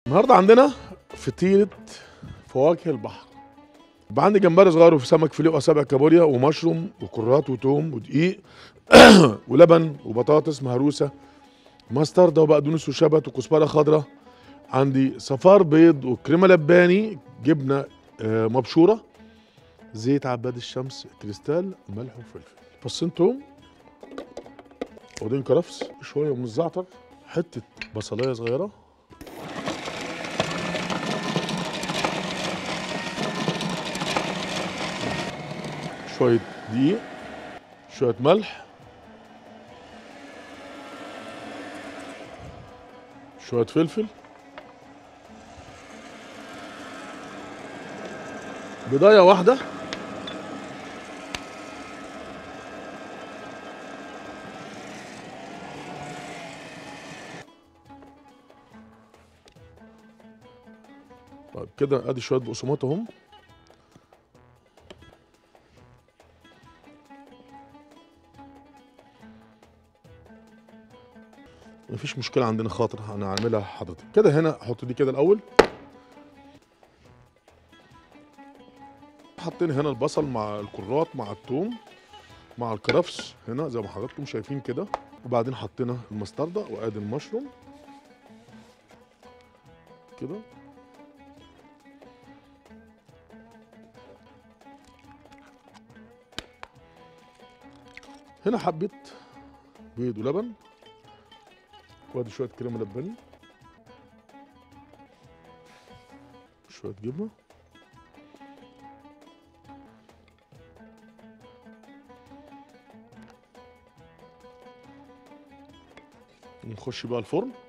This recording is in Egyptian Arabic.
النهارده عندنا فطيره فواكه البحر يبقى عندي جمبري صغير وفي سمك فيليه وسبع كابوريا ومشروم وكرات وتوم ودقيق ولبن وبطاطس مهروسه مستردة وبقدونس وشبت وكزبره خضراء عندي صفار بيض وكريمه لباني جبنه آه، مبشوره زيت عباد الشمس كريستال ملح وفلفل فصين توم عودين كرفس شويه من الزعتر حته بصلايه صغيره شويه دقيق شويه ملح شويه فلفل بضايه واحده طيب كده ادي شويه بقسماط اهم مفيش مشكله عندنا خاطر هنعملها حضرتك كده هنا احط دي كده الاول حاطين هنا البصل مع الكرات مع الثوم مع الكرفس هنا زي ما حضراتكم شايفين كده وبعدين حطينا المستردة وادي المشروم كده هنا حبيت بيض ولبن وادي شويه كريمه لباني شويه جبنه نخش بقى الفرن